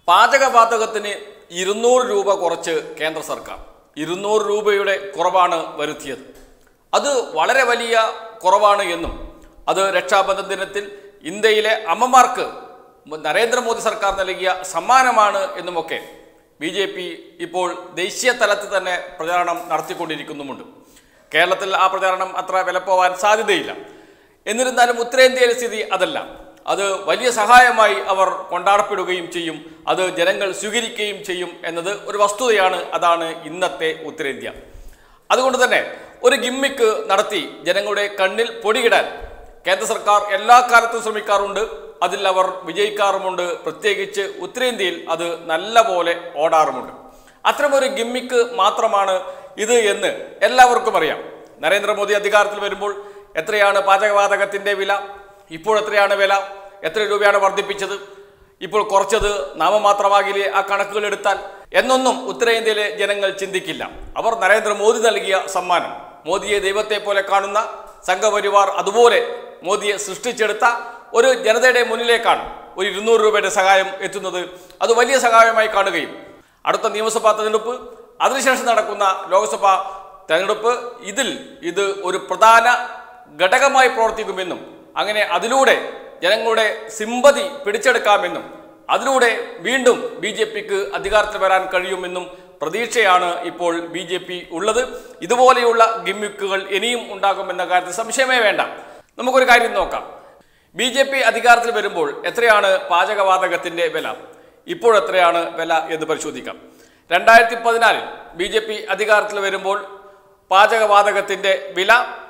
പാചകവാതകത്തിന് ഇരുന്നൂറ് രൂപ കുറച്ച് കേന്ദ്ര സർക്കാർ ഇരുന്നൂറ് രൂപയുടെ കുറവാണ് വരുത്തിയത് അത് വളരെ വലിയ കുറവാണ് എന്നും അത് രക്ഷാബന്ധൻ ദിനത്തിൽ ഇന്ത്യയിലെ അമ്മമാർക്ക് നരേന്ദ്രമോദി സർക്കാർ നൽകിയ സമ്മാനമാണ് എന്നുമൊക്കെ ബി ജെ പി ഇപ്പോൾ ദേശീയ തലത്തിൽ തന്നെ പ്രചാരണം നടത്തിക്കൊണ്ടിരിക്കുന്നുമുണ്ട് കേരളത്തിൽ ആ പ്രചാരണം അത്ര വിലപ്പോവാൻ സാധ്യതയില്ല എന്നിരുന്നാലും ഉത്തരേന്ത്യയിലെ സ്ഥിതി അതല്ല അത് വലിയ സഹായമായി അവർ കൊണ്ടാടപ്പെടുകയും ചെയ്യും അത് ജനങ്ങൾ സ്വീകരിക്കുകയും ചെയ്യും എന്നത് ഒരു വസ്തുതയാണ് അതാണ് ഇന്നത്തെ ഉത്തരേന്ത്യ അതുകൊണ്ട് തന്നെ ഒരു ഗിമ്മിക്ക് നടത്തി ജനങ്ങളുടെ കണ്ണിൽ പൊടിയിടാൻ കേന്ദ്ര സർക്കാർ എല്ലാ കാലത്തും ശ്രമിക്കാറുണ്ട് അതിൽ അവർ വിജയിക്കാറുമുണ്ട് പ്രത്യേകിച്ച് ഉത്തരേന്ത്യയിൽ അത് നല്ല പോലെ ഓടാറുമുണ്ട് അത്തരമൊരു ഗിമ്മിക്ക് മാത്രമാണ് ഇത് എന്ന് എല്ലാവർക്കും അറിയാം നരേന്ദ്രമോദി അധികാരത്തിൽ വരുമ്പോൾ എത്രയാണ് പാചകവാതകത്തിന്റെ വില ഇപ്പോൾ എത്രയാണ് വില എത്ര രൂപയാണ് വർദ്ധിപ്പിച്ചത് ഇപ്പോൾ കുറച്ചത് നാമമാത്രമാകില്ലേ ആ കണക്കുകൾ എടുത്താൽ എന്നൊന്നും ഉത്തരേന്ത്യയിലെ ജനങ്ങൾ ചിന്തിക്കില്ല അവർ നരേന്ദ്രമോദി നൽകിയ സമ്മാനം മോദിയെ ദൈവത്തെ പോലെ കാണുന്ന സംഘപരിവാർ അതുപോലെ മോദിയെ സൃഷ്ടിച്ചെടുത്ത ഒരു ജനതയുടെ മുന്നിലേക്കാണ് ഒരു ഇരുന്നൂറ് രൂപയുടെ സഹായം എത്തുന്നത് അത് വലിയ സഹായമായി കാണുകയും അടുത്ത നിയമസഭാ തെരഞ്ഞെടുപ്പ് അതിനുശേഷം നടക്കുന്ന ലോക്സഭാ തെരഞ്ഞെടുപ്പ് ഇതിൽ ഇത് ഒരു പ്രധാന ഘടകമായി പ്രവർത്തിക്കുമെന്നും അങ്ങനെ അതിലൂടെ ജനങ്ങളുടെ സിമ്പതി പിടിച്ചെടുക്കാമെന്നും അതിലൂടെ വീണ്ടും ബി ജെ പിക്ക് അധികാരത്തിൽ വരാൻ കഴിയുമെന്നും പ്രതീക്ഷയാണ് ഇപ്പോൾ ബി ജെ പി ഉള്ളത് ഇതുപോലെയുള്ള ഗിമ്മിക്കുകൾ ഇനിയും ഉണ്ടാകുമെന്ന കാര്യത്തിൽ സംശയമേ വേണ്ട നമുക്കൊരു കാര്യം നോക്കാം ബി ജെ പി അധികാരത്തിൽ വരുമ്പോൾ എത്രയാണ് പാചകവാതകത്തിന്റെ വില ഇപ്പോൾ എത്രയാണ് വില എന്ന് പരിശോധിക്കാം രണ്ടായിരത്തി പതിനാലിൽ ബി ജെ പി അധികാരത്തിൽ വരുമ്പോൾ പാചകവാതകത്തിന്റെ വില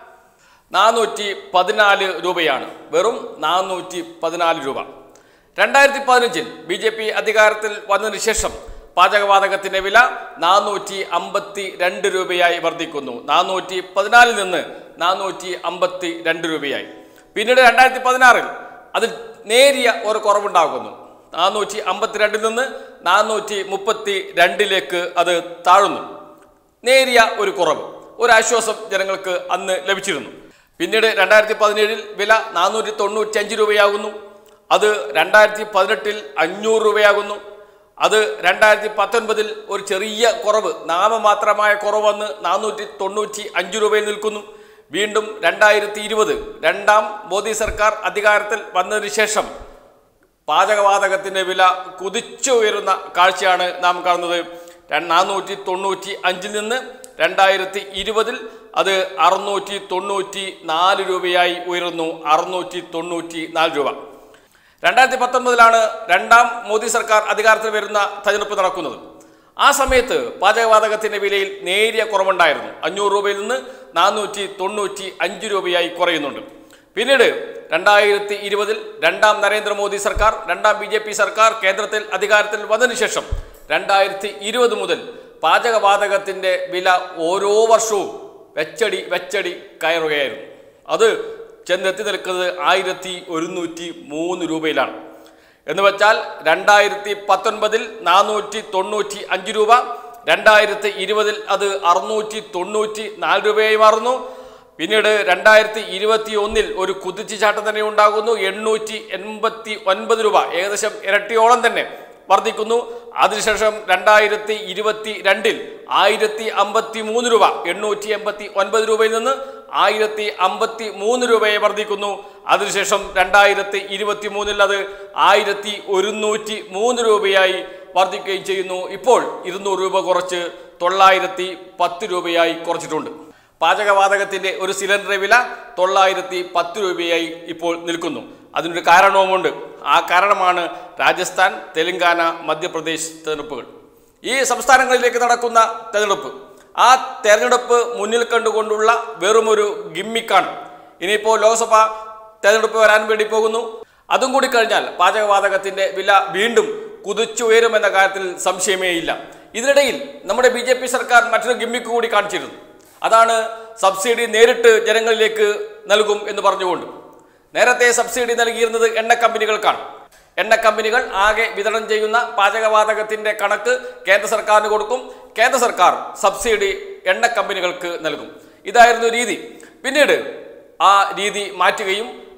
നാനൂറ്റി പതിനാല് രൂപയാണ് വെറും നാനൂറ്റി പതിനാല് രൂപ രണ്ടായിരത്തി പതിനഞ്ചിൽ ബി ജെ പി അധികാരത്തിൽ വന്നതിന് ശേഷം പാചകവാതകത്തിന്റെ വില നാനൂറ്റി അമ്പത്തി രണ്ട് രൂപയായി വർദ്ധിക്കുന്നു നാനൂറ്റി പതിനാലിൽ നിന്ന് നാനൂറ്റി അമ്പത്തി രണ്ട് രൂപയായി പിന്നീട് രണ്ടായിരത്തി പതിനാറിൽ അതിൽ നേരിയ ഒരു കുറവുണ്ടാകുന്നു നാനൂറ്റി അമ്പത്തിരണ്ടിൽ നിന്ന് നാനൂറ്റി മുപ്പത്തി രണ്ടിലേക്ക് അത് താഴുന്നു നേരിയ ഒരു കുറവ് ഒരു ആശ്വാസം ജനങ്ങൾക്ക് അന്ന് ലഭിച്ചിരുന്നു പിന്നീട് രണ്ടായിരത്തി പതിനേഴിൽ വില നാനൂറ്റി തൊണ്ണൂറ്റി അഞ്ച് രൂപയാകുന്നു അത് രണ്ടായിരത്തി പതിനെട്ടിൽ അഞ്ഞൂറ് രൂപയാകുന്നു അത് രണ്ടായിരത്തി പത്തൊൻപതിൽ ഒരു ചെറിയ കുറവ് നാമമാത്രമായ കുറവ് വന്ന് നാനൂറ്റി തൊണ്ണൂറ്റി അഞ്ച് രൂപയിൽ നിൽക്കുന്നു വീണ്ടും രണ്ടായിരത്തി ഇരുപത് രണ്ടാം മോദി സർക്കാർ അധികാരത്തിൽ വന്നതിന് ശേഷം പാചകവാതകത്തിന്റെ വില കുതിച്ചുയരുന്ന കാഴ്ചയാണ് നാം കാണുന്നത് ര- നാനൂറ്റി തൊണ്ണൂറ്റി അഞ്ചിൽ നിന്ന് രണ്ടായിരത്തി ഇരുപതിൽ അത് അറുന്നൂറ്റി തൊണ്ണൂറ്റി നാല് രൂപയായി ഉയർന്നു അറുന്നൂറ്റി തൊണ്ണൂറ്റി നാല് രൂപ രണ്ടായിരത്തി പത്തൊன்பതിലാണ് രണ്ടാം മോദി സർക്കാർ അധികാരത്തിൽ വരുന്ന തെരഞ്ഞെടുപ്പ് നടക്കുന്നത് ആ സമയത്ത് പാചകവാതകത്തിന്റെ വിലയിൽ നേരിയ കുറവുണ്ടായിരുന്നു അഞ്ഞൂറ് രൂപയിൽ നിന്ന് നാനൂറ്റി തൊണ്ണൂറ്റി അഞ്ച് രൂപയായി കുറയുന്നുണ്ട് പിന്നീട് രണ്ടായിരത്തി ഇരുപതിൽ രണ്ടാം നരേന്ദ്രമോദി സർക്കാർ രണ്ടാം ബി ജെ പി സർക്കാർ കേന്ദ്രത്തിൽ അധികാരത്തിൽ വന്നതിന് ശേഷം രണ്ടായിരത്തി ഇരുപത് മുതൽ പാചകവാതകത്തിന്റെ വില ഓരോ വർഷവും വെച്ചടി വെച്ചടി കയറുകയായിരുന്നു അത് ചെന്നെത്തി നിൽക്കുന്നത് ആയിരത്തി ഒരുന്നൂറ്റി മൂന്ന് രൂപയിലാണ് എന്ന് വെച്ചാൽ രണ്ടായിരത്തി പത്തൊൻപതിൽ നാനൂറ്റി തൊണ്ണൂറ്റി അഞ്ച് രൂപ രണ്ടായിരത്തി ഇരുപതിൽ അത് അറുന്നൂറ്റി തൊണ്ണൂറ്റി നാല് രൂപയായി മാറുന്നു പിന്നീട് രണ്ടായിരത്തി ഇരുപത്തി ഒന്നിൽ ഒരു കുതിച്ചുചാട്ടം തന്നെ ഉണ്ടാകുന്നു എണ്ണൂറ്റി എൺപത്തി ഒൻപത് രൂപ ഏകദേശം ഇരട്ടിയോളം തന്നെ വർദ്ധിക്കുന്നു അതിനുശേഷം രണ്ടായിരത്തി ഇരുപത്തി രണ്ടിൽ ആയിരത്തി അമ്പത്തി മൂന്ന് രൂപ എണ്ണൂറ്റി എൺപത്തി ഒൻപത് രൂപയിൽ നിന്ന് ആയിരത്തി അമ്പത്തി മൂന്ന് രൂപയെ വർദ്ധിക്കുന്നു അതിനുശേഷം രണ്ടായിരത്തി ഇരുപത്തി മൂന്നിൽ അത് ആയിരത്തി ഒരുന്നൂറ്റി മൂന്ന് രൂപയായി വർദ്ധിക്കുകയും ചെയ്യുന്നു ഇപ്പോൾ ഇരുന്നൂറ് രൂപ കുറച്ച് തൊള്ളായിരത്തി പത്ത് രൂപയായി കുറച്ചിട്ടുണ്ട് പാചകവാതകത്തിന്റെ ഒരു സിലിണ്ടർ വില തൊള്ളായിരത്തി പത്ത് രൂപയായി ഇപ്പോൾ നിൽക്കുന്നു അതിനൊരു കാരണവുമുണ്ട് ആ കാരണമാണ് രാജസ്ഥാൻ തെലങ്കാന മധ്യപ്രദേശ് തെരഞ്ഞെടുപ്പുകൾ ഈ സംസ്ഥാനങ്ങളിലേക്ക് നടക്കുന്ന തെരഞ്ഞെടുപ്പ് ആ തെരഞ്ഞെടുപ്പ് മുന്നിൽ കണ്ടുകൊണ്ടുള്ള വെറുമൊരു ഗിമ്മിക്കാണ് ഇനിയിപ്പോൾ ലോക്സഭ തെരഞ്ഞെടുപ്പ് വരാൻ വേണ്ടി പോകുന്നു അതും കൂടി കഴിഞ്ഞാൽ പാചകവാതകത്തിന്റെ വില വീണ്ടും കുതിച്ചുയരുമെന്ന കാര്യത്തിൽ സംശയമേ ഇല്ല ഇതിനിടയിൽ നമ്മുടെ ബി ജെ പി സർക്കാർ മറ്റൊരു ഗിമ്മിക്ക് കൂടി കാണിച്ചിരുന്നു അതാണ് സബ്സിഡി നേരിട്ട് ജനങ്ങളിലേക്ക് നൽകും എന്ന് പറഞ്ഞുകൊണ്ട് നേരത്തെ സബ്സിഡി നൽകിയിരുന്നത് എണ്ണ കമ്പനികൾക്കാണ് എണ്ണ കമ്പനികൾ ആകെ വിതരണം ചെയ്യുന്ന പാചകവാതകത്തിന്റെ കണക്ക് കേന്ദ്ര സർക്കാരിന് കൊടുക്കും കേന്ദ്ര സർക്കാർ സബ്സിഡി എണ്ണ കമ്പനികൾക്ക് നൽകും ഇതായിരുന്നു രീതി പിന്നീട് ആ രീതി മാറ്റുകയും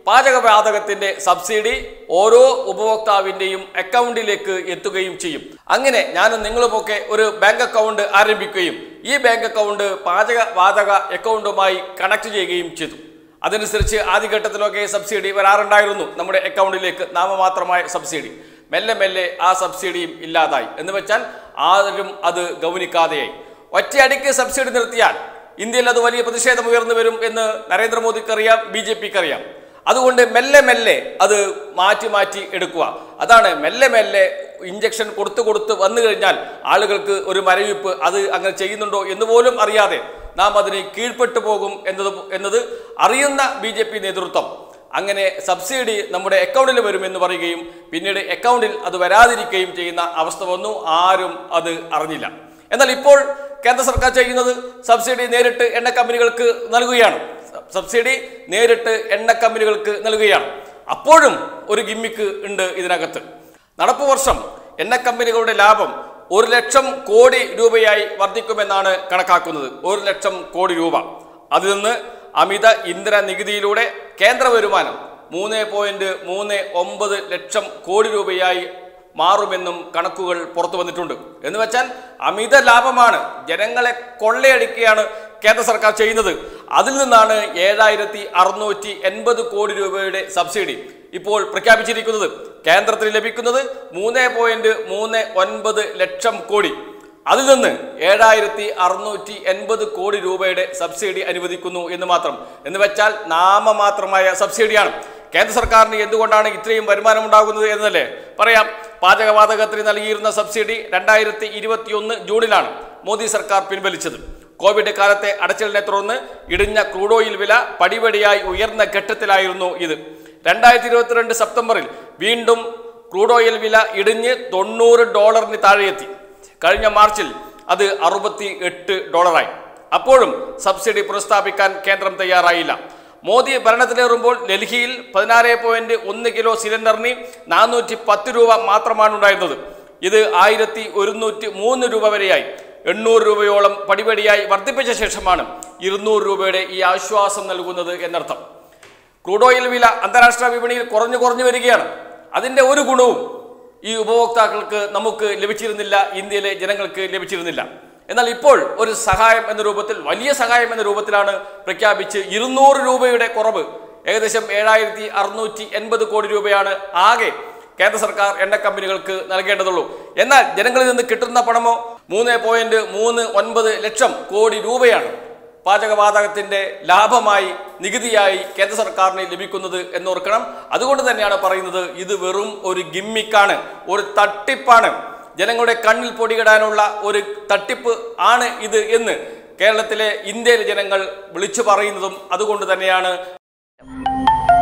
പാചകവാതകത്തിന്റെ സബ്സിഡി ഓരോ ഉപഭോക്താവിന്റെയും അക്കൗണ്ടിലേക്ക് എത്തുകയും ചെയ്യും അങ്ങനെ ഞാനും നിങ്ങളുമൊക്കെ ഒരു ബാങ്ക് അക്കൗണ്ട് ആരംഭിക്കുകയും ഈ ബാങ്ക് അക്കൗണ്ട് പാചകവാതക അക്കൗണ്ടുമായി കണക്ട് ചെയ്യുകയും ചെയ്തു അതനുസരിച്ച് ആദ്യഘട്ടത്തിലൊക്കെ സബ്സിഡി വരാറുണ്ടായിരുന്നു നമ്മുടെ അക്കൗണ്ടിലേക്ക് നാമമാത്രമായ സബ്സിഡി മെല്ലെ മെല്ലെ ആ സബ്സിഡിയും ഇല്ലാതായി എന്ന് വെച്ചാൽ ആരും അത് ഗൗനിക്കാതെയായി ഒറ്റയടിക്ക് സബ്സിഡി നിർത്തിയാൽ ഇന്ത്യയിൽ അത് വലിയ പ്രതിഷേധം ഉയർന്നു വരും എന്ന് നരേന്ദ്രമോദിക്ക് അറിയാം ബി ജെ പിക്ക് അറിയാം അതുകൊണ്ട് മെല്ലെ മെല്ലെ അത് മാറ്റി മാറ്റി എടുക്കുക അതാണ് മെല്ലെ മെല്ലെ ഇഞ്ചക്ഷൻ കൊടുത്തു കൊടുത്ത് വന്നു കഴിഞ്ഞാൽ ആളുകൾക്ക് ഒരു മരവിപ്പ് അത് അങ്ങനെ ചെയ്യുന്നുണ്ടോ എന്ന് പോലും അറിയാതെ നാം അതിന് കീഴ്പ്പെട്ടു പോകും എന്നത് എന്നത് അറിയുന്ന ബി ജെ പി നേതൃത്വം അങ്ങനെ സബ്സിഡി നമ്മുടെ അക്കൗണ്ടിൽ വരുമെന്ന് പറയുകയും പിന്നീട് അക്കൗണ്ടിൽ അത് വരാതിരിക്കുകയും ചെയ്യുന്ന അവസ്ഥ വന്നു ആരും അത് അറിഞ്ഞില്ല എന്നാൽ ഇപ്പോൾ കേന്ദ്ര സർക്കാർ ചെയ്യുന്നത് സബ്സിഡി നേരിട്ട് എണ്ണ കമ്പനികൾക്ക് നൽകുകയാണ് സബ്സിഡി നേരിട്ട് എണ്ണ കമ്പനികൾക്ക് നൽകുകയാണ് അപ്പോഴും ഒരു ഗിമ്മിക്ക് ഉണ്ട് ഇതിനകത്ത് നടപ്പ് വർഷം എണ്ണ കമ്പനികളുടെ ലാഭം ഒരു ലക്ഷം കോടി രൂപയായി വർദ്ധിക്കുമെന്നാണ് കണക്കാക്കുന്നത് ഒരു ലക്ഷം കോടി രൂപ അതിൽ നിന്ന് അമിത ഇന്ധന നികുതിയിലൂടെ കേന്ദ്ര വരുമാനം മൂന്ന് പോയിന്റ് മൂന്ന് ഒമ്പത് ലക്ഷം കോടി രൂപയായി മാറുമെന്നും കണക്കുകൾ പുറത്തു വന്നിട്ടുണ്ട് എന്ന് വെച്ചാൽ അമിത ലാഭമാണ് ജനങ്ങളെ കൊള്ളയടിക്കുകയാണ് കേന്ദ്ര സർക്കാർ ചെയ്യുന്നത് അതിൽ നിന്നാണ് ഏഴായിരത്തി അറുന്നൂറ്റി എൺപത് കോടി രൂപയുടെ സബ്സിഡി ഇപ്പോൾ പ്രഖ്യാപിച്ചിരിക്കുന്നത് കേന്ദ്രത്തിന് ലഭിക്കുന്നത് മൂന്ന് പോയിന്റ് മൂന്ന് ഒൻപത് ലക്ഷം കോടി അതിൽ നിന്ന് ഏഴായിരത്തി അറുന്നൂറ്റി എൺപത് കോടി രൂപയുടെ സബ്സിഡി അനുവദിക്കുന്നു എന്ന് മാത്രം എന്ന് വെച്ചാൽ നാമമാത്രമായ സബ്സിഡിയാണ് കേന്ദ്ര സർക്കാരിന് എന്തുകൊണ്ടാണ് ഇത്രയും വരുമാനം ഉണ്ടാകുന്നത് എന്നല്ലേ പറയാം പാചകവാതകത്തിന് നൽകിയിരുന്ന സബ്സിഡി രണ്ടായിരത്തി ഇരുപത്തിയൊന്ന് ജൂണിലാണ് മോദി സർക്കാർ പിൻവലിച്ചത് കോവിഡ് കാലത്തെ അടച്ചിലിനെ തുടർന്ന് ഇടിഞ്ഞ ക്രൂഡ് ഓയിൽ വില പടിപടിയായി ഉയർന്ന ഘട്ടത്തിലായിരുന്നു ഇത് രണ്ടായിരത്തി ഇരുപത്തിരണ്ട് സെപ്റ്റംബറിൽ വീണ്ടും ക്രൂഡ് ഓയിൽ വില ഇടിഞ്ഞ് തൊണ്ണൂറ് ഡോളറിന് താഴെയെത്തി കഴിഞ്ഞ മാർച്ചിൽ അത് അറുപത്തി എട്ട് ഡോളറായി അപ്പോഴും സബ്സിഡി പുനഃസ്ഥാപിക്കാൻ കേന്ദ്രം തയ്യാറായില്ല മോദി ഭരണത്തിലേറുമ്പോൾ ഡൽഹിയിൽ പതിനാറ് പോയിന്റ് ഒന്ന് കിലോ സിലിണ്ടറിന് നാനൂറ്റി പത്ത് രൂപ മാത്രമാണ് ഉണ്ടായിരുന്നത് ഇത് ആയിരത്തി ഒരുന്നൂറ്റി മൂന്ന് രൂപ വരെയായി എണ്ണൂറ് രൂപയോളം പടിപടിയായി വർദ്ധിപ്പിച്ച ശേഷമാണ് ഇരുന്നൂറ് രൂപയുടെ ഈ ആശ്വാസം നൽകുന്നത് എന്നർത്ഥം ക്രൂഡ് ഓയിൽ വില അന്താരാഷ്ട്ര വിപണിയിൽ കുറഞ്ഞു കുറഞ്ഞു വരികയാണ് അതിൻ്റെ ഒരു ഗുണവും ഈ ഉപഭോക്താക്കൾക്ക് നമുക്ക് ലഭിച്ചിരുന്നില്ല ഇന്ത്യയിലെ ജനങ്ങൾക്ക് ലഭിച്ചിരുന്നില്ല എന്നാൽ ഇപ്പോൾ ഒരു സഹായം എന്ന രൂപത്തിൽ വലിയ സഹായം എന്ന രൂപത്തിലാണ് പ്രഖ്യാപിച്ച് ഇരുന്നൂറ് രൂപയുടെ കുറവ് ഏകദേശം ഏഴായിരത്തി അറുന്നൂറ്റി എൺപത് കോടി രൂപയാണ് ആകെ കേന്ദ്ര സർക്കാർ എണ്ണ കമ്പനികൾക്ക് നൽകേണ്ടതുള്ളൂ എന്നാൽ ജനങ്ങളിൽ നിന്ന് കിട്ടുന്ന പണമോ മൂന്ന് പോയിന്റ് മൂന്ന് ഒൻപത് ലക്ഷം കോടി രൂപയാണ് പാചകവാതകത്തിന്റെ ലാഭമായി നികുതിയായി കേന്ദ്ര സർക്കാരിന് ലഭിക്കുന്നത് എന്നോർക്കണം അതുകൊണ്ട് തന്നെയാണ് പറയുന്നത് ഇത് വെറും ഒരു ഗിമ്മിക്കാണ് ഒരു തട്ടിപ്പാണ് ജനങ്ങളുടെ കണ്ണിൽ പൊടിയിടാനുള്ള ഒരു തട്ടിപ്പ് ആണ് ഇത് എന്ന് കേരളത്തിലെ ഇന്ത്യയിലെ ജനങ്ങൾ വിളിച്ചു പറയുന്നതും അതുകൊണ്ട് തന്നെയാണ്